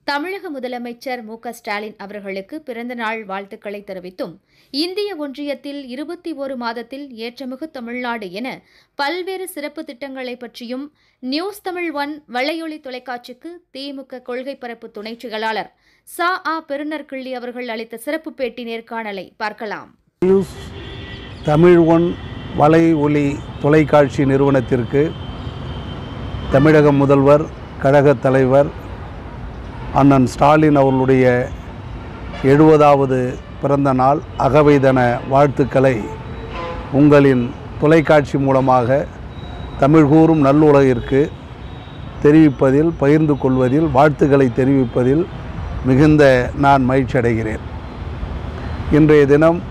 தமிழக முதலமைச்சர் மு க ஸ்டாலின் அவர்களுக்கு பிறந்தநாள் வாழ்த்துக்களை தெரிவித்தும் இந்திய ஒன்றியத்தில் இருபத்தி ஒரு மாதத்தில் ஏற்றமிகு தமிழ்நாடு என பல்வேறு சிறப்பு திட்டங்களை பற்றியும் நியூஸ் தமிழ் ஒன் வலையொலி தொலைக்காட்சிக்கு திமுக கொள்கை பரப்பு துணைச் செயலாளர் சா ஆ பெருநற்கிள்ளி அவர்கள் அளித்த சிறப்பு பேட்டி நேர்காணலை பார்க்கலாம் நியூஸ் தமிழ் ஒன் வலை ஒலி தொலைக்காட்சி நிறுவனத்திற்கு தமிழக முதல்வர் கழகத் தலைவர் அண்ணன் ஸ்டாலின் அவர்களுடைய எழுபதாவது பிறந்த நாள் அகவைதன வாழ்த்துக்களை உங்களின் தொலைக்காட்சி மூலமாக தமிழ்கூறும் நல்லுலகிற்கு தெரிவிப்பதில் பகிர்ந்து கொள்வதில் வாழ்த்துக்களை தெரிவிப்பதில் மிகுந்த நான் மகிழ்ச்சி அடைகிறேன் இன்றைய தினம்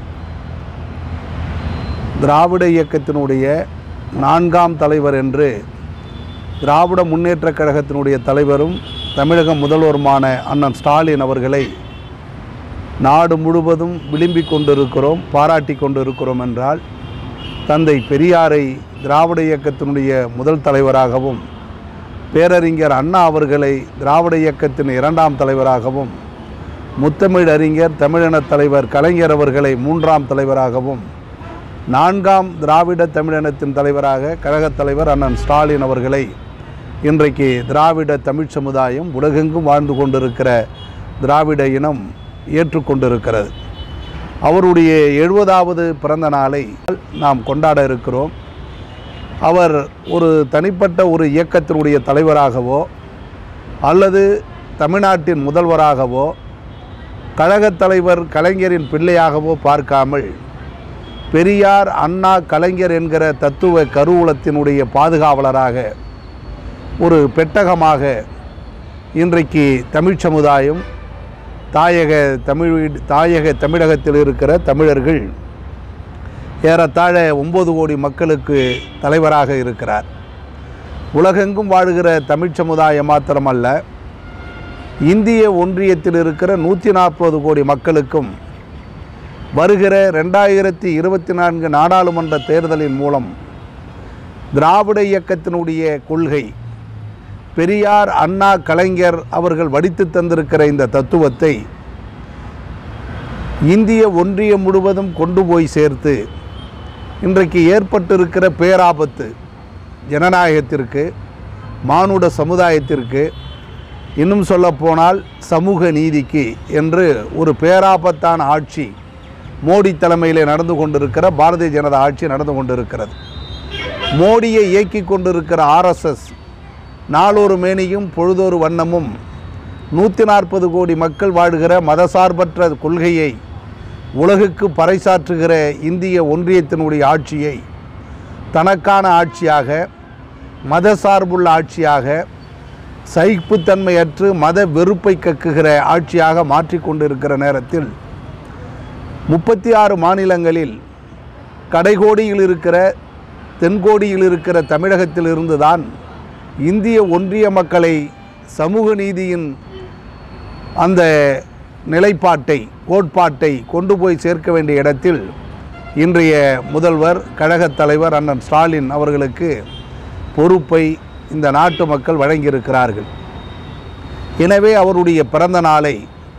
திராவிட இயக்கத்தினுடைய நான்காம் தலைவர் என்று திராவிட முன்னேற்றக் கழகத்தினுடைய தலைவரும் தமிழக முதல்வருமான அண்ணன் ஸ்டாலின் அவர்களை நாடு முழுவதும் விளிம்பிக் கொண்டிருக்கிறோம் பாராட்டி கொண்டிருக்கிறோம் என்றால் தந்தை பெரியாரை திராவிட இயக்கத்தினுடைய முதல் தலைவராகவும் பேரறிஞர் அண்ணா அவர்களை திராவிட இயக்கத்தின் இரண்டாம் தலைவராகவும் முத்தமிழ் அறிஞர் தமிழினத் தலைவர் கலைஞர் அவர்களை மூன்றாம் தலைவராகவும் நான்காம் திராவிட தமிழினத்தின் தலைவராக கழகத் தலைவர் அண்ணன் ஸ்டாலின் அவர்களை இன்றைக்கு திராவிட தமிழ் சமுதாயம் உலகெங்கும் வாழ்ந்து கொண்டிருக்கிற திராவிட இனம் ஏற்றுக்கொண்டிருக்கிறது அவருடைய எழுபதாவது பிறந்த நாளை நாம் கொண்டாட இருக்கிறோம் அவர் ஒரு தனிப்பட்ட ஒரு இயக்கத்தினுடைய தலைவராகவோ அல்லது தமிழ்நாட்டின் முதல்வராகவோ கழகத் தலைவர் கலைஞரின் பிள்ளையாகவோ பார்க்காமல் பெரியார் அண்ணா கலைஞர் என்கிற தத்துவ கருவூலத்தினுடைய பாதுகாவலராக ஒரு பெட்டகமாக இன்றைக்கு தமிழ் சமுதாயம் தாயக தமிழ் வீடு- தாயக தமிழகத்தில் இருக்கிற தமிழர்கள் ஏறத்தாழ ஒம்பது கோடி மக்களுக்கு தலைவராக இருக்கிறார் உலகெங்கும் வாழுகிற தமிழ் சமுதாயம் மாத்திரமல்ல இந்திய ஒன்றியத்தில் இருக்கிற நூற்றி நாற்பது கோடி மக்களுக்கும் வருகிற ரெண்டாயிரத்தி இருபத்தி நான்கு நாடாளுமன்ற தேர்தலின் மூலம் திராவிட இயக்கத்தினுடைய கொள்கை பெரியார் அண்ணா கலைஞர் அவர்கள் வடித்து தந்திருக்கிற இந்த தத்துவத்தை இந்திய ஒன்றியம் முழுவதும் கொண்டு போய் சேர்த்து இன்றைக்கு ஏற்பட்டிருக்கிற பேராபத்து ஜனநாயகத்திற்கு மானுட சமுதாயத்திற்கு இன்னும் சொல்லப்போனால் சமூக நீதிக்கு என்று ஒரு பேராபத்தான ஆட்சி மோடி தலைமையிலே நடந்து கொண்டிருக்கிற பாரதிய ஜனதா ஆட்சி நடந்து கொண்டிருக்கிறது மோடியை இயக்கி கொண்டிருக்கிற ஆர்எஸ்எஸ் நாளொரு மேனியும் பொழுதொரு வண்ணமும் நூற்றி நாற்பது கோடி மக்கள் வாழுகிற மதசார்பற்ற கொள்கையை உலகுக்கு பறைசாற்றுகிற இந்திய ஒன்றியத்தினுடைய ஆட்சியை தனக்கான ஆட்சியாக மதசார்புள்ள ஆட்சியாக சகிப்புத்தன்மையற்று மத வெறுப்பை கக்குகிற ஆட்சியாக மாற்றிக்கொண்டிருக்கிற நேரத்தில் முப்பத்தி ஆறு மாநிலங்களில் கடைகோடியில் இருக்கிற தென்கோடியில் இருக்கிற தமிழகத்தில் இருந்துதான் இந்திய ஒன்றிய மக்களை சமூக நீதியின் அந்த நிலைப்பாட்டை கோட்பாட்டை கொண்டு போய் சேர்க்க வேண்டிய இடத்தில் இன்றைய முதல்வர் கழகத் தலைவர் அண்ணன் ஸ்டாலின் அவர்களுக்கு பொறுப்பை இந்த நாட்டு மக்கள் வழங்கியிருக்கிறார்கள் எனவே அவருடைய பிறந்த நாளை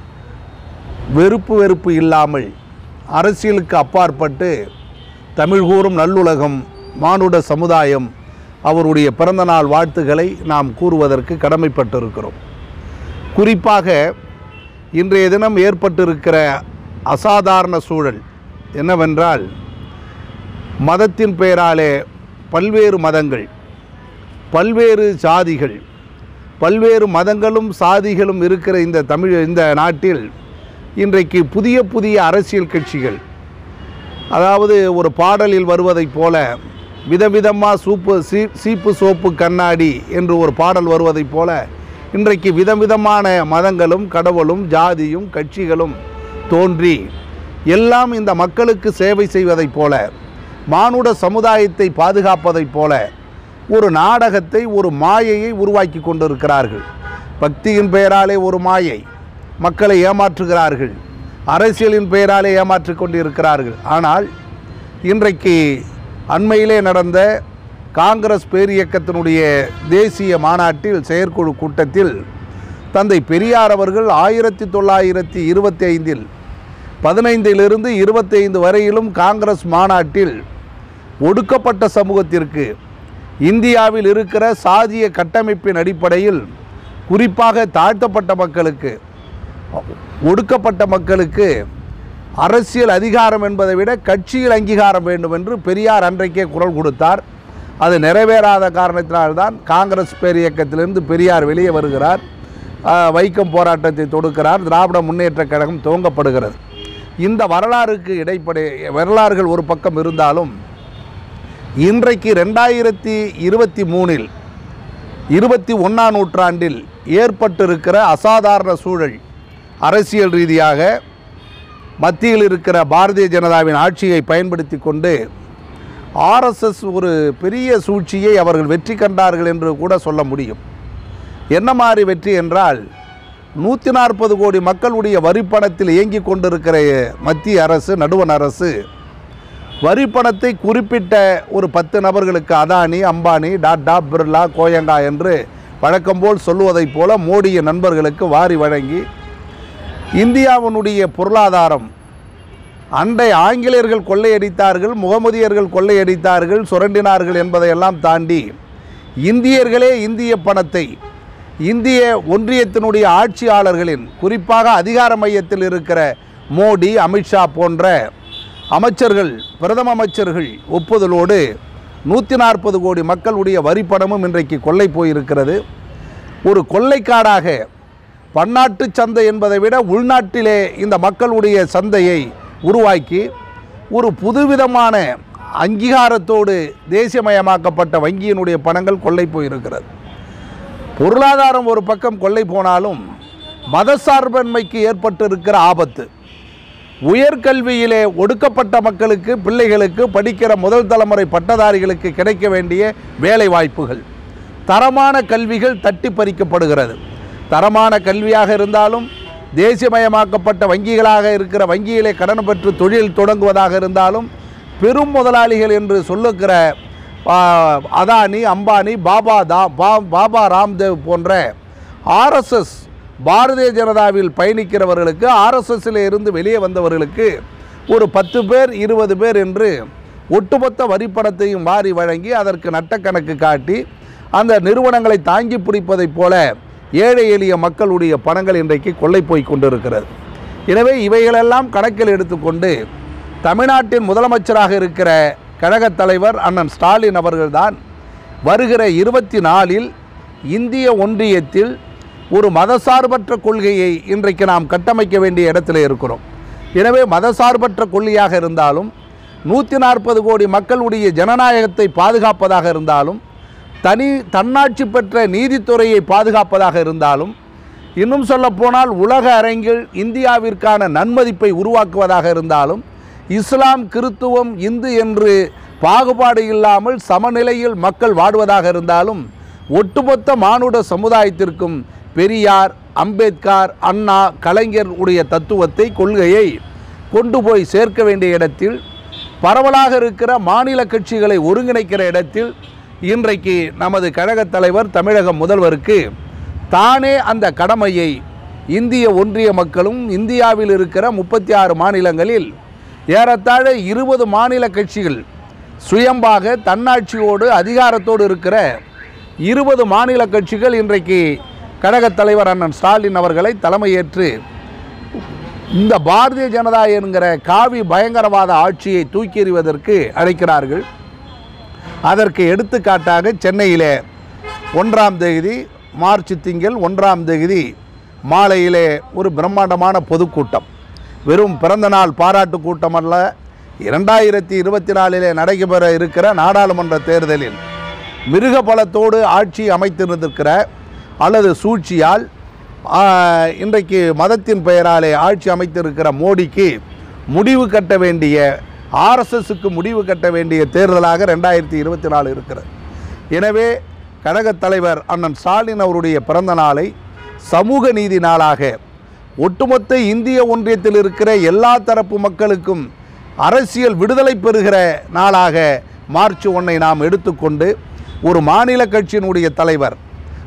வெறுப்பு வெறுப்பு இல்லாமல் அரசியலுக்கு அப்பாற்பட்டு தமிழ் கூறும் நல்லுலகம் மானுட சமுதாயம் அவருடைய பிறந்தநாள் வாழ்த்துக்களை நாம் கூறுவதற்கு கடமைப்பட்டிருக்கிறோம் குறிப்பாக இன்றைய தினம் ஏற்பட்டிருக்கிற அசாதாரண சூழல் என்னவென்றால் மதத்தின் பெயராலே பல்வேறு மதங்கள் பல்வேறு சாதிகள் பல்வேறு மதங்களும் சாதிகளும் இருக்கிற இந்த தமிழ் இந்த நாட்டில் இன்றைக்கு புதிய புதிய அரசியல் கட்சிகள் அதாவது ஒரு பாடலில் வருவதைப் போல விதவிதமாக சூப்பு சீ சீப்பு சோப்பு கண்ணாடி என்று ஒரு பாடல் வருவதைப் போல இன்றைக்கு விதவிதமான மதங்களும் கடவுளும் ஜாதியும் கட்சிகளும் தோன்றி எல்லாம் இந்த மக்களுக்கு சேவை செய்வதைப் போல மானுட சமுதாயத்தை பாதுகாப்பதைப் போல ஒரு நாடகத்தை ஒரு மாயையை உருவாக்கி கொண்டிருக்கிறார்கள் பக்தியின் பெயராலே ஒரு மாயை மக்களை ஏமாற்றுகிறார்கள் அரசியலின் பெயராலே ஏமாற்றிக் கொண்டிருக்கிறார்கள் ஆனால் இன்றைக்கு அண்மையிலே நடந்த காங்கிரஸ் பேரியக்கத்தினுடைய தேசிய மாநாட்டில் செயற்குழு கூட்டத்தில் தந்தை பெரியார் அவர்கள் ஆயிரத்தி தொள்ளாயிரத்தி இருபத்தி ஐந்தில் பதினைந்திலிருந்து இருபத்தி ஐந்து வரையிலும் காங்கிரஸ் மாநாட்டில் ஒடுக்கப்பட்ட சமூகத்திற்கு இந்தியாவில் இருக்கிற சாதிய கட்டமைப்பின் அடிப்படையில் குறிப்பாக தாழ்த்தப்பட்ட மக்களுக்கு ஒடுக்கப்பட்ட மக்களுக்கு அரசியல் அதிகாரம் என்பதை விட கட்சியில் அங்கீகாரம் வேண்டும் என்று பெரியார் அன்றைக்கே குரல் கொடுத்தார் அது நிறைவேறாத காரணத்தினால்தான் காங்கிரஸ் பேரியக்கத்திலிருந்து பெரியார் வெளியே வருகிறார் ஆஹ், வைக்கம் போராட்டத்தை தொடுக்கிறார் திராவிட முன்னேற்றக் கழகம் துவங்கப்படுகிறது இந்த வரலாறுக்கு இடைப்படை வரலாறுகள் ஒரு பக்கம் இருந்தாலும் இன்றைக்கு ரெண்டாயிரத்தி இருபத்தி மூணில் இருபத்தி ஒன்றாம் நூற்றாண்டில் ஏற்பட்டிருக்கிற அசாதாரண சூழல் அரசியல் ரீதியாக மத்தியில் இருக்கிற பாரதிய ஜனதாவின் ஆட்சியை பயன்படுத்தி கொண்டு ஆர்எஸ்எஸ் ஒரு பெரிய சூழ்ச்சியை அவர்கள் வெற்றி கண்டார்கள் என்று கூட சொல்ல முடியும் என்ன மாதிரி வெற்றி என்றால் நூற்றி நாற்பது கோடி மக்களுடைய வரிப்பணத்தில் இயங்கிக் கொண்டிருக்கிற மத்திய அரசு நடுவண் அரசு வரிப்பணத்தை குறிப்பிட்ட ஒரு பத்து நபர்களுக்கு அதானி அம்பானி டாட்டா பிர்லா கோயங்கா என்று வழக்கம்போல் சொல்லுவதைப் போல மோடிய நண்பர்களுக்கு வாரி வழங்கி இந்தியாவினுடைய பொருளாதாரம் அண்டை ஆங்கிலேயர்கள் கொள்ளையடித்தார்கள் முகமதியர்கள் கொள்ளையடித்தார்கள் சுரண்டினார்கள் என்பதையெல்லாம் தாண்டி இந்தியர்களே இந்திய பணத்தை இந்திய ஒன்றியத்தினுடைய ஆட்சியாளர்களின் குறிப்பாக அதிகார மையத்தில் இருக்கிற மோடி அமித்ஷா போன்ற அமைச்சர்கள் பிரதம அமைச்சர்கள் ஒப்புதலோடு நூற்றி நாற்பது கோடி மக்களுடைய வரிப்பணமும் இன்றைக்கு கொள்ளை போயிருக்கிறது ஒரு கொள்ளைக்காடாக பன்னாட்டு சந்தை என்பதை விட உள்நாட்டிலே இந்த மக்களுடைய சந்தையை உருவாக்கி ஒரு புதுவிதமான அங்கீகாரத்தோடு தேசியமயமாக்கப்பட்ட வங்கியினுடைய பணங்கள் கொள்ளை போயிருக்கிறது பொருளாதாரம் ஒரு பக்கம் கொள்ளை போனாலும் மதசார்பன்மைக்கு ஏற்பட்டிருக்கிற ஆபத்து உயர்கல்வியிலே ஒடுக்கப்பட்ட மக்களுக்கு பிள்ளைகளுக்கு படிக்கிற முதல் தலைமுறை பட்டதாரிகளுக்கு கிடைக்க வேண்டிய வேலை வாய்ப்புகள் தரமான கல்விகள் தட்டி பறிக்கப்படுகிறது தரமான கல்வியாக இருந்தாலும் தேசியமயமாக்கப்பட்ட வங்கிகளாக இருக்கிற வங்கியிலே கடன் பெற்று தொழில் தொடங்குவதாக இருந்தாலும் பெரும் முதலாளிகள் என்று சொல்லுகிற ஆ, அதானி அம்பானி பாபா தா பா பாபா ராம்தேவ் போன்ற ஆர்எஸ்எஸ் பாரதிய ஜனதாவில் பயணிக்கிறவர்களுக்கு ஆர்எஸ்எஸ்ஸில் இருந்து வெளியே வந்தவர்களுக்கு ஒரு பத்து பேர் இருபது பேர் என்று ஒட்டுமொத்த வரிப்பணத்தையும் வாரி வழங்கி அதற்கு நட்டக்கணக்கு காட்டி அந்த நிறுவனங்களை தாங்கி பிடிப்பதைப் போல ஏழை எளிய மக்களுடைய பணங்கள் இன்றைக்கு கொள்ளை போய் கொண்டிருக்கிறது எனவே இவைகளெல்லாம் கணக்கில் எடுத்துக்கொண்டு தமிழ்நாட்டின் முதலமைச்சராக இருக்கிற கழகத் தலைவர் அண்ணன் ஸ்டாலின் அவர்கள்தான் வருகிற இருபத்தி நாலில் இந்திய ஒன்றியத்தில் ஒரு மதசார்பற்ற கொள்கையை இன்றைக்கு நாம் கட்டமைக்க வேண்டிய இடத்துல இருக்கிறோம் எனவே மதசார்பற்ற கொள்கையாக இருந்தாலும் நூற்றி நாற்பது கோடி மக்களுடைய ஜனநாயகத்தை பாதுகாப்பதாக இருந்தாலும் தனி தன்னாட்சி பெற்ற நீதித்துறையை பாதுகாப்பதாக இருந்தாலும் இன்னும் சொல்லப்போனால் உலக அரங்கில் இந்தியாவிற்கான நன்மதிப்பை உருவாக்குவதாக இருந்தாலும் இஸ்லாம் கிறித்துவம் இந்து என்று பாகுபாடு இல்லாமல் சமநிலையில் மக்கள் வாடுவதாக இருந்தாலும் ஒட்டுமொத்த மானுட சமுதாயத்திற்கும் பெரியார் அம்பேத்கர் அண்ணா கலைஞர் உடைய தத்துவத்தை கொள்கையை கொண்டு போய் சேர்க்க வேண்டிய இடத்தில் பரவலாக இருக்கிற மாநில கட்சிகளை ஒருங்கிணைக்கிற இடத்தில் இன்றைக்கு நமது கழகத் தலைவர் தமிழக முதல்வருக்கு தானே அந்த கடமையை இந்திய ஒன்றிய மக்களும் இந்தியாவில் இருக்கிற முப்பத்தி ஆறு மாநிலங்களில் ஏறத்தாழ இருபது மாநில கட்சிகள் சுயம்பாக தன்னாட்சியோடு அதிகாரத்தோடு இருக்கிற இருபது மாநில கட்சிகள் இன்றைக்கு கழகத் தலைவர் அண்ணன் ஸ்டாலின் அவர்களை தலைமையேற்று இந்த பாரதிய ஜனதா என்கிற காவி பயங்கரவாத ஆட்சியை தூக்கி எறிவதற்கு அழைக்கிறார்கள் அதற்கு எடுத்துக்காட்டாக சென்னையிலே ஒன்றாம் தேதி மார்ச் திங்கள் ஒன்றாம் தேதி மாலையிலே ஒரு பிரம்மாண்டமான பொதுக்கூட்டம் வெறும் பிறந்தநாள் பாராட்டு கூட்டம் அல்ல இரண்டாயிரத்தி இருபத்தி நாலிலே நடைபெற இருக்கிற நாடாளுமன்ற தேர்தலில் மிருக பலத்தோடு ஆட்சி அமைத்திருந்திருக்கிற அல்லது சூழ்ச்சியால் ஆ, இன்றைக்கு மதத்தின் பெயராலே ஆட்சி அமைத்திருக்கிற மோடிக்கு முடிவு கட்ட வேண்டிய ஆர்எஸ்எஸ்க்கு முடிவு கட்ட வேண்டிய தேர்தலாக ரெண்டாயிரத்தி இருபத்தி நாலு இருக்கிறது எனவே கழகத் தலைவர் அண்ணன் ஸ்டாலின் அவருடைய பிறந்த நாளை சமூக நீதி நாளாக ஒட்டுமொத்த இந்திய ஒன்றியத்தில் இருக்கிற எல்லா தரப்பு மக்களுக்கும் அரசியல் விடுதலை பெறுகிற நாளாக மார்ச் ஒன்றை நாம் எடுத்துக்கொண்டு ஒரு மாநில கட்சியினுடைய தலைவர்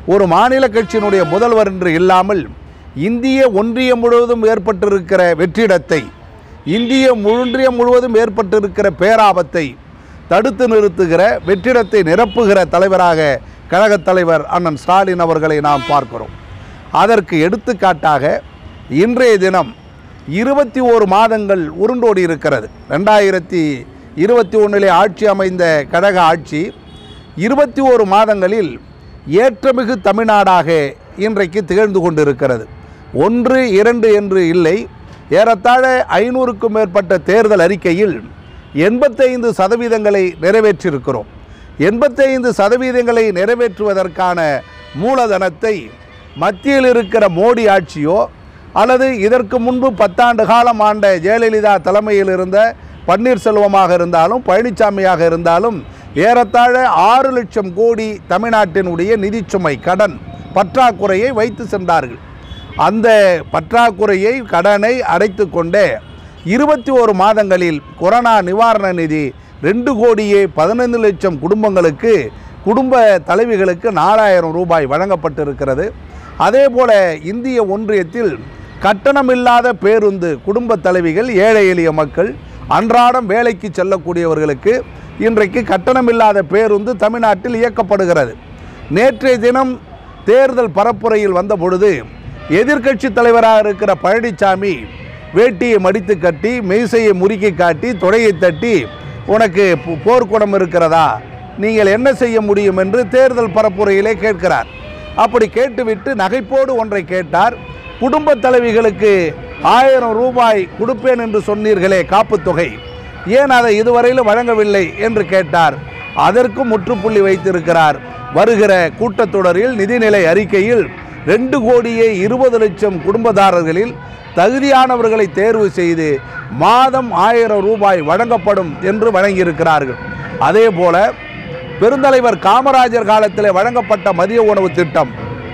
ஒரு மாநில கட்சியினுடைய முதல்வர் என்று இல்லாமல் இந்திய ஒன்றியம் முழுவதும் ஏற்பட்டிருக்கிற வெற்றிடத்தை இந்திய ஒன்றியம் முழுவதும் ஏற்பட்டிருக்கிற பேராபத்தை தடுத்து நிறுத்துகிற வெற்றிடத்தை நிரப்புகிற தலைவராக கழகத் தலைவர் அண்ணன் ஸ்டாலின் அவர்களை நாம் பார்க்கிறோம் அதற்கு எடுத்துக்காட்டாக இன்றைய தினம் இருபத்தி ஓரு மாதங்கள் உருண்டோடி இருக்கிறது ரெண்டாயிரத்தி இருபத்தி ஒன்றிலே ஆட்சி அமைந்த கழக ஆட்சி இருபத்தி ஓரு மாதங்களில் ஏற்றமிகு தமிழ்நாடாக இன்றைக்கு திகழ்ந்து கொண்டிருக்கிறது ஒன்று இரண்டு என்று இல்லை ஏறத்தாழ ஐநூறுக்கும் மேற்பட்ட தேர்தல் அறிக்கையில் எண்பத்தைந்து சதவீதங்களை நிறைவேற்றியிருக்கிறோம் எண்பத்தைந்து சதவீதங்களை நிறைவேற்றுவதற்கான மூலதனத்தை மத்தியில் இருக்கிற மோடி ஆட்சியோ அல்லது இதற்கு முன்பு பத்தாண்டு காலம் ஆண்ட ஜெயலலிதா தலைமையில் இருந்த பன்னீர்செல்வமாக இருந்தாலும் பழனிசாமியாக இருந்தாலும் ஏறத்தாழ ஆறு லட்சம் கோடி தமிழ்நாட்டினுடைய நிதிச்சுமை கடன் பற்றாக்குறையை வைத்து சென்றார்கள் அந்த பற்றாக்குறையை கடனை அடைத்து கொண்டே இருபத்தி ஓரு மாதங்களில் கொரோனா நிவாரண நிதி ரெண்டு கோடியே பதினைந்து லட்சம் குடும்பங்களுக்கு குடும்ப தலைவிகளுக்கு நாலாயிரம் ரூபாய் வழங்கப்பட்டிருக்கிறது அதே போல இந்திய ஒன்றியத்தில் கட்டணமில்லாத பேருந்து குடும்ப தலைவிகள் ஏழை எளிய மக்கள் அன்றாடம் வேலைக்கு செல்லக்கூடியவர்களுக்கு இன்றைக்கு கட்டணமில்லாத பேருந்து தமிழ்நாட்டில் இயக்கப்படுகிறது நேற்றைய தினம் தேர்தல் பரப்புரையில் வந்த பொழுது எதிர்க்கட்சி தலைவராக இருக்கிற பழனிசாமி வேட்டியை மடித்து கட்டி மெய்சையை முறுக்கி காட்டி தொடையை தட்டி உனக்கு போ- போர்க்குணம் இருக்கிறதா நீங்கள் என்ன செய்ய முடியும் என்று தேர்தல் பரப்புரையிலே கேட்கிறார் அப்படி கேட்டுவிட்டு நகைப்போடு ஒன்றை கேட்டார் குடும்ப தலைவிகளுக்கு ஆயிரம் ரூபாய் கொடுப்பேன் என்று சொன்னீர்களே காப்புத் தொகை ஏன் அதை இதுவரையிலும் வழங்கவில்லை என்று கேட்டார் அதற்கும் முற்றுப்புள்ளி வைத்திருக்கிறார் வருகிற கூட்டத்தொடரில் நிதிநிலை அறிக்கையில் ரெண்டு கோடியே இருபது லட்சம் குடும்பதாரர்களில் தகுதியானவர்களை தேர்வு செய்து மாதம் ஆயிரம் ரூபாய் வழங்கப்படும் என்று வழங்கியிருக்கிறார்கள் அதே போல பெருந்தலைவர் காமராஜர் காலத்தில் வழங்கப்பட்ட மதிய உணவு திட்டம்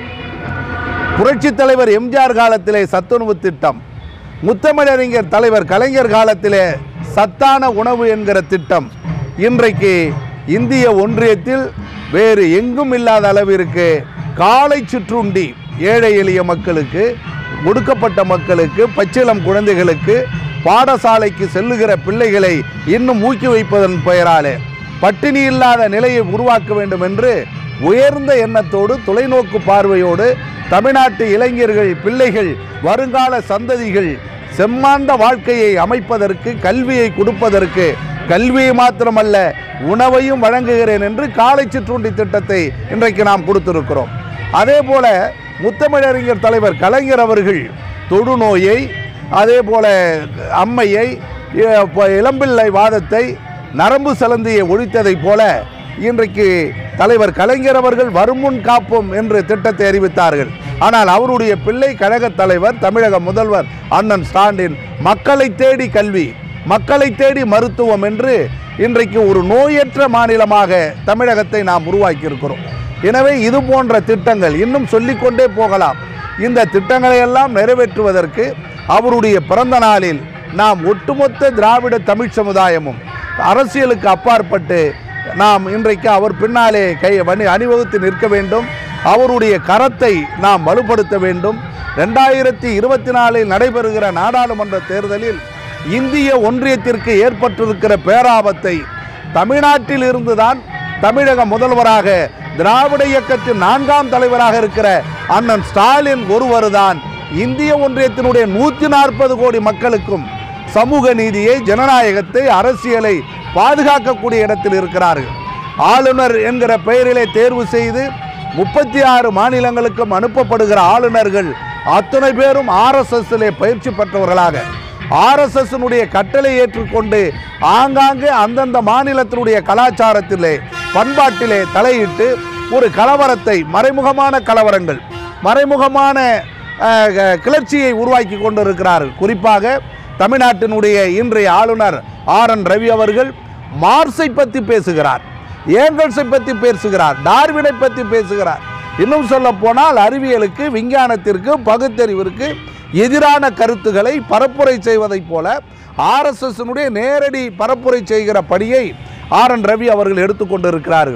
புரட்சித் தலைவர் எம்ஜிஆர் காலத்திலே சத்துணவு திட்டம் முத்தமிழறிஞர் தலைவர் கலைஞர் காலத்திலே சத்தான உணவு என்கிற திட்டம் இன்றைக்கு இந்திய ஒன்றியத்தில் வேறு எங்கும் இல்லாத அளவிற்கு காலை சிற்றுண்டி ஏழை எளிய மக்களுக்கு ஒடுக்கப்பட்ட மக்களுக்கு பச்சிளம் குழந்தைகளுக்கு பாடசாலைக்கு செல்லுகிற பிள்ளைகளை இன்னும் ஊக்குவிப்பதன் பெயராலே பட்டினி இல்லாத நிலையை உருவாக்க வேண்டும் என்று உயர்ந்த எண்ணத்தோடு தொலைநோக்கு பார்வையோடு தமிழ்நாட்டு இளைஞர்கள் பிள்ளைகள் வருங்கால சந்ததிகள் செம்மாந்த வாழ்க்கையை அமைப்பதற்கு கல்வியை கொடுப்பதற்கு கல்வியை மாத்திரமல்ல உணவையும் வழங்குகிறேன் என்று காலை சிற்றுண்டி திட்டத்தை இன்றைக்கு நாம் கொடுத்திருக்கிறோம் அதே போல முத்தமிழறிஞர் தலைவர் கலைஞர் அவர்கள் தொடுநோயை அதே போல அம்மையை இ- ப- இளம்பிள்ளை வாதத்தை நரம்பு சலந்தியை ஒழித்ததைப் போல இன்றைக்கு தலைவர் கலைஞர் அவர்கள் வருமுன் காப்போம் என்று திட்டத்தை அறிவித்தார்கள் ஆனால் அவருடைய பிள்ளை கழகத் தலைவர் தமிழக முதல்வர் அண்ணன் ஸ்டாலின் மக்களை தேடி கல்வி மக்களை தேடி மருத்துவம் என்று இன்றைக்கு ஒரு நோயற்ற மாநிலமாக தமிழகத்தை நாம் உருவாக்கியிருக்கிறோம் எனவே இது போன்ற திட்டங்கள் இன்னும் சொல்லிக்கொண்டே போகலாம் இந்த திட்டங்களை எல்லாம் நிறைவேற்றுவதற்கு அவருடைய பிறந்த நாளில் நாம் ஒட்டுமொத்த திராவிட தமிழ் சமுதாயமும் அரசியலுக்கு அப்பாற்பட்டு நாம் இன்றைக்கு அவர் பின்னாலே கை வணி அணிவகுத்து நிற்க வேண்டும் அவருடைய கரத்தை நாம் வலுப்படுத்த வேண்டும் ரெண்டாயிரத்தி இருபத்தி நாலில் நடைபெறுகிற நாடாளுமன்ற தேர்தலில் இந்திய ஒன்றியத்திற்கு ஏற்பட்டிருக்கிற பேராபத்தை தமிழ்நாட்டில் இருந்துதான் தமிழக முதல்வராக திராவிட இயக்கத்தின் நான்காம் தலைவராக இருக்கிற அண்ணன் ஸ்டாலின் ஒருவர்தான் இந்திய ஒன்றியத்தினுடைய நூற்றி நாற்பது கோடி மக்களுக்கும் சமூக நீதியை ஜனநாயகத்தை அரசியலை பாதுகாக்கக்கூடிய இடத்தில் இருக்கிறார்கள் ஆளுநர் என்கிற பெயரிலே தேர்வு செய்து முப்பத்தி ஆறு மாநிலங்களுக்கும் அனுப்பப்படுகிற ஆளுநர்கள் அத்தனை பேரும் ஆர்எஸ்எஸ்ஸிலே பயிற்சி பெற்றவர்களாக ஆர்எஸ்எஸ்னுடைய கட்டளை ஏற்றுக்கொண்டு ஆங்காங்கே அந்தந்த மாநிலத்தினுடைய கலாச்சாரத்திலே பண்பாட்டிலே தலையிட்டு ஒரு கலவரத்தை மறைமுகமான கலவரங்கள் மறைமுகமான அஹ், க- கிளர்ச்சியை உருவாக்கி கொண்டிருக்கிறார்கள் குறிப்பாக தமிழ்நாட்டினுடைய இன்றைய ஆளுநர் ஆர் என் ரவி அவர்கள் மார்ஸை பற்றி பேசுகிறார் ஏங்கல்ஸை பற்றி பேசுகிறார் டார்வினை பற்றி பேசுகிறார் இன்னும் சொல்ல போனால் அறிவியலுக்கு விஞ்ஞானத்திற்கு பகுத்தறிவிற்கு எதிரான கருத்துக்களை பரப்புரை செய்வதைப் போல ஆர்எஸ்எஸ்னுடைய நேரடி பரப்புரை செய்கிற பணியை ஆர் என் ரவி அவர்கள் எடுத்துக்கொண்டிருக்கிறார்கள்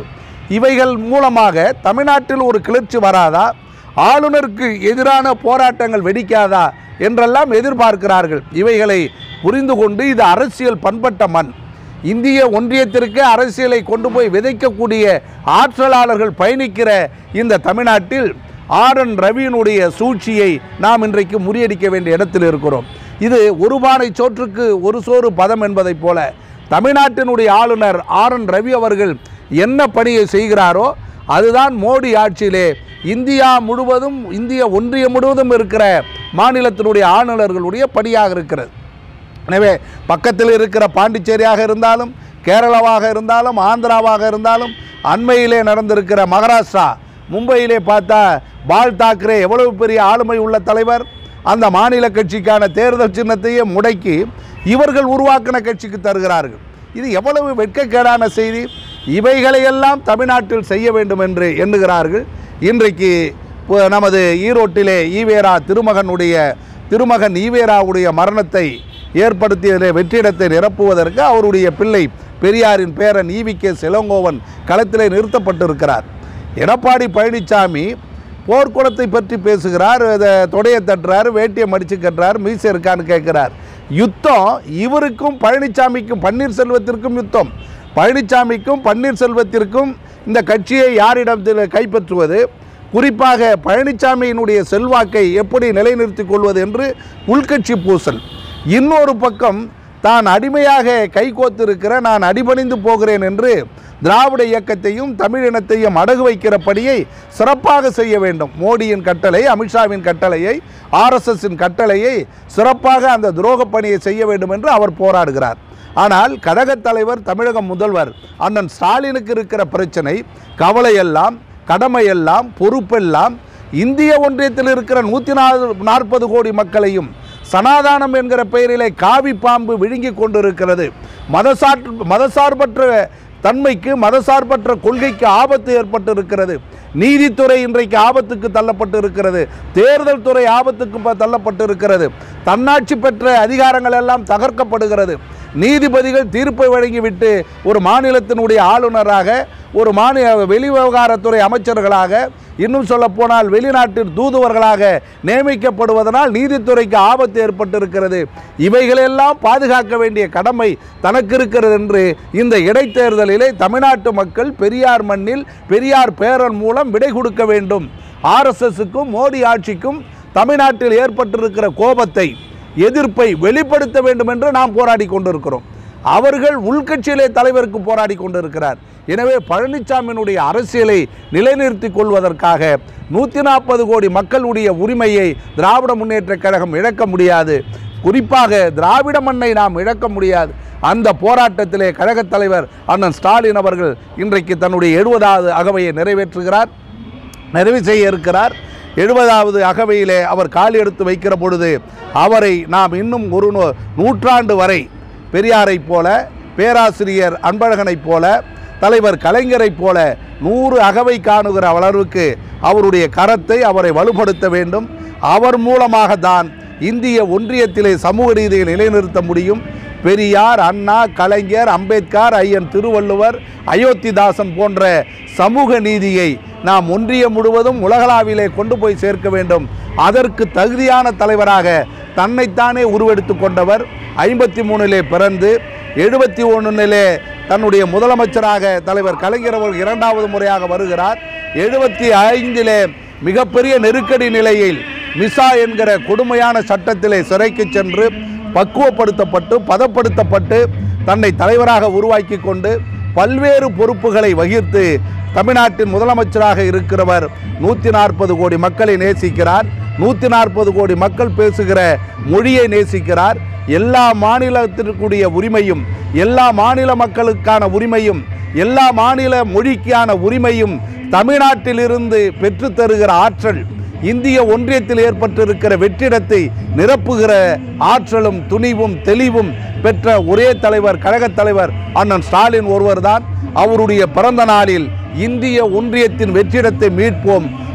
இவைகள் மூலமாக தமிழ்நாட்டில் ஒரு கிளர்ச்சி வராதா ஆளுநருக்கு எதிரான போராட்டங்கள் வெடிக்காதா என்றெல்லாம் எதிர்பார்க்கிறார்கள் இவைகளை புரிந்து கொண்டு இது அரசியல் பண்பட்ட மண் இந்திய ஒன்றியத்திற்கு அரசியலை கொண்டு போய் விதைக்கக்கூடிய ஆற்றலாளர்கள் பயணிக்கிற இந்த தமிழ்நாட்டில் ஆர் என் ரவியினுடைய சூழ்ச்சியை நாம் இன்றைக்கு முறியடிக்க வேண்டிய இடத்தில் இருக்கிறோம் இது ஒரு பானை சோற்றுக்கு ஒரு சோறு பதம் என்பதைப் போல தமிழ்நாட்டினுடைய ஆளுநர் ஆர் என் ரவி அவர்கள் என்ன பணியை செய்கிறாரோ அதுதான் மோடி ஆட்சியிலே இந்தியா முழுவதும் இந்திய ஒன்றியம் முழுவதும் இருக்கிற மாநிலத்தினுடைய ஆளுநர்களுடைய பணியாக இருக்கிறது எனவே பக்கத்தில் இருக்கிற பாண்டிச்சேரியாக இருந்தாலும் கேரளாவாக இருந்தாலும் ஆந்திராவாக இருந்தாலும் அண்மையிலே நடந்திருக்கிற மகாராஷ்டிரா மும்பையிலே பார்த்தா பால் தாக்கரே எவ்வளவு பெரிய ஆளுமை உள்ள தலைவர் அந்த மாநில கட்சிக்கான தேர்தல் சின்னத்தையே முடக்கி இவர்கள் உருவாக்கின கட்சிக்கு தருகிறார்கள் இது எவ்வளவு வெட்கக்கேடான செய்தி இவைகளையெல்லாம் தமிழ்நாட்டில் செய்ய வேண்டும் என்று எண்ணுகிறார்கள் இன்றைக்கு பு- நமது ஈரோட்டிலே ஈவேரா திருமகனுடைய திருமகன் ஈவேராவுடைய மரணத்தை ஏற்படுத்திய வெற்றிடத்தை நிரப்புவதற்கு அவருடைய பிள்ளை பெரியாரின் பேரன் ஈவி கே சிலங்கோவன் களத்திலே நிறுத்தப்பட்டிருக்கிறார் எடப்பாடி பழனிசாமி போர்க்குணத்தை பற்றி பேசுகிறார் இதை தொடையை தட்டுறாரு வேட்டியை மடிச்சு கட்டுறாரு மீசை இருக்கான்னு கேட்கிறார் யுத்தம் இவருக்கும் பழனிசாமிக்கும் பன்னீர்செல்வத்திற்கும் யுத்தம் பழனிசாமிக்கும் பன்னீர்செல்வத்திற்கும் இந்த கட்சியை யாரிடத்தில் கைப்பற்றுவது குறிப்பாக பழனிசாமியினுடைய செல்வாக்கை எப்படி நிலைநிறுத்திக் கொள்வது என்று உள்கட்சி பூசல் இன்னொரு பக்கம் தான் அடிமையாக கைகோத்திருக்கிற நான் அடிபணிந்து போகிறேன் என்று திராவிட இயக்கத்தையும் தமிழினத்தையும் அடகு வைக்கிற பணியை சிறப்பாக செய்ய வேண்டும் மோடியின் கட்டளை அமித்ஷாவின் கட்டளையை ஆர்எஸ்எஸ்ஸின் கட்டளையை சிறப்பாக அந்த துரோக பணியை செய்ய வேண்டும் என்று அவர் போராடுகிறார் ஆனால் கழகத் தலைவர் தமிழக முதல்வர் அண்ணன் ஸ்டாலினுக்கு இருக்கிற பிரச்சனை கவலையெல்லாம் கடமையெல்லாம் பொறுப்பெல்லாம் இந்திய ஒன்றியத்தில் இருக்கிற நூற்றி நாற்பது கோடி மக்களையும் சனாதானம் என்கிற பெயரிலே காவி பாம்பு விழுங்கி கொண்டிருக்கிறது மதசாற்று மதசார்பற்ற தன்மைக்கு மதசார்பற்ற கொள்கைக்கு ஆபத்து ஏற்பட்டு இருக்கிறது நீதித்துறை இன்றைக்கு ஆபத்துக்கு தள்ளப்பட்டு இருக்கிறது தேர்தல் துறை ஆபத்துக்கு ப- தள்ளப்பட்டு இருக்கிறது தன்னாட்சி பெற்ற அதிகாரங்கள் எல்லாம் தகர்க்கப்படுகிறது நீதிபதிகள் தீர்ப்பை வழங்கிவிட்டு ஒரு மாநிலத்தினுடைய ஆளுநராக ஒரு மாநில வெளிவிவகாரத்துறை அமைச்சர்களாக இன்னும் சொல்லப்போனால் வெளிநாட்டில் தூதுவர்களாக நியமிக்கப்படுவதனால் நீதித்துறைக்கு ஆபத்து ஏற்பட்டிருக்கிறது இவைகளெல்லாம் பாதுகாக்க வேண்டிய கடமை தனக்கு இருக்கிறது என்று இந்த இடைத்தேர்தலிலே தமிழ்நாட்டு மக்கள் பெரியார் மண்ணில் பெரியார் பேரன் மூலம் விடை கொடுக்க வேண்டும் ஆர்எஸ்எஸ்க்கும் மோடி ஆட்சிக்கும் தமிழ்நாட்டில் ஏற்பட்டிருக்கிற கோபத்தை எதிர்ப்பை வெளிப்படுத்த வேண்டும் என்று நாம் போராடி கொண்டிருக்கிறோம் அவர்கள் உள்கட்சியிலே தலைவருக்கு போராடி கொண்டிருக்கிறார் எனவே பழனிசாமியினுடைய அரசியலை நிலைநிறுத்திக் கொள்வதற்காக நூற்றி நாற்பது கோடி மக்களுடைய உரிமையை திராவிட முன்னேற்றக் கழகம் இழக்க முடியாது குறிப்பாக திராவிட மண்ணை நாம் இழக்க முடியாது அந்த போராட்டத்திலே கழகத் தலைவர் அண்ணன் ஸ்டாலின் அவர்கள் இன்றைக்கு தன்னுடைய எழுபதாவது அகவையை நிறைவேற்றுகிறார் நிறைவு செய்ய இருக்கிறார் எழுபதாவது அகவையிலே அவர் கால் எடுத்து வைக்கிற பொழுது அவரை நாம் இன்னும் ஒரு நூ- நூற்றாண்டு வரை பெரியாரைப் போல பேராசிரியர் அன்பழகனைப் போல தலைவர் கலைஞரைப் போல நூறு அகவை காணுகிற அளவுக்கு அவருடைய கரத்தை அவரை வலுப்படுத்த வேண்டும் அவர் மூலமாக தான் இந்திய ஒன்றியத்திலே சமூக நீதியை நிலைநிறுத்த முடியும் பெரியார் அண்ணா கலைஞர் அம்பேத்கர் ஐயன் திருவள்ளுவர் அயோத்திதாசன் போன்ற சமூக நீதியை நாம் ஒன்றியம் முழுவதும் உலகளாவிலே கொண்டு போய் சேர்க்க வேண்டும் அதற்கு தகுதியான தலைவராக தன்னைத்தானே உருவெடுத்து கொண்டவர் ஐம்பத்தி மூணிலே பிறந்து எழுபத்தி ஒன்றிலே தன்னுடைய முதலமைச்சராக தலைவர் கலைஞர் அவர்கள் இரண்டாவது முறையாக வருகிறார் எழுபத்தி ஐந்திலே மிகப்பெரிய நெருக்கடி நிலையில் மிசா என்கிற கொடுமையான சட்டத்திலே சிறைக்கு சென்று பக்குவப்படுத்தப்பட்டு பதப்படுத்தப்பட்டு தன்னை தலைவராக உருவாக்கி கொண்டு பல்வேறு பொறுப்புகளை வகித்து தமிழ்நாட்டின் முதலமைச்சராக இருக்கிறவர் நூற்றி நாற்பது கோடி மக்களை நேசிக்கிறார் நூற்றி நாற்பது கோடி மக்கள் பேசுகிற மொழியை நேசிக்கிறார் எல்லா மாநிலத்திற்குரிய உரிமையும் எல்லா மாநில மக்களுக்கான உரிமையும் எல்லா மாநில மொழிக்கான உரிமையும் தமிழ்நாட்டிலிருந்து பெற்றுத் தருகிற ஆற்றல் இந்திய ஒன்றியத்தில் ஏற்பட்டிருக்கிற வெற்றிடத்தை நிரப்புகிற ஆற்றலும் துணிவும் தெளிவும் பெற்ற ஒரே தலைவர் கழகத் தலைவர் அண்ணன் ஸ்டாலின் ஒருவர்தான் அவருடைய பிறந்த நாளில் இந்திய ஒன்றியத்தின் வெற்றிடத்தை மீட்போம்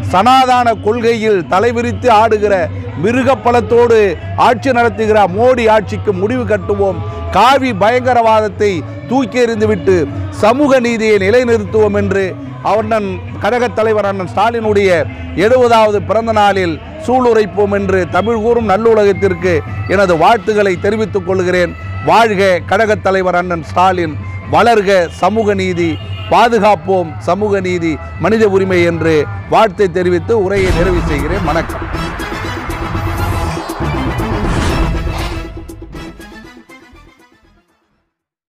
சனாதான கொள்கையில் தலைவிரித்து ஆடுகிற மிருகப்பலத்தோடு ஆட்சி நடத்துகிற மோடி ஆட்சிக்கு முடிவு கட்டுவோம் காவி பயங்கரவாதத்தை தூக்கி எறிந்துவிட்டு சமூக நீதியை நிலைநிறுத்துவோம் என்று அண்ணன் கழகத் தலைவர் அண்ணன் ஸ்டாலினுடைய எழுபதாவது பிறந்த நாளில் சூளுரைப்போம் என்று தமிழ் கூறும் நல்லுலகத்திற்கு எனது வாழ்த்துக்களை தெரிவித்துக் கொள்கிறேன் வாழ்க கழகத் தலைவர் அண்ணன் ஸ்டாலின் வளர்க சமூக நீதி பாதுகாப்போம் சமூக நீதி மனித உரிமை என்று வாழ்த்தை தெரிவித்து உரையை நிறைவு செய்கிறேன் வணக்கம்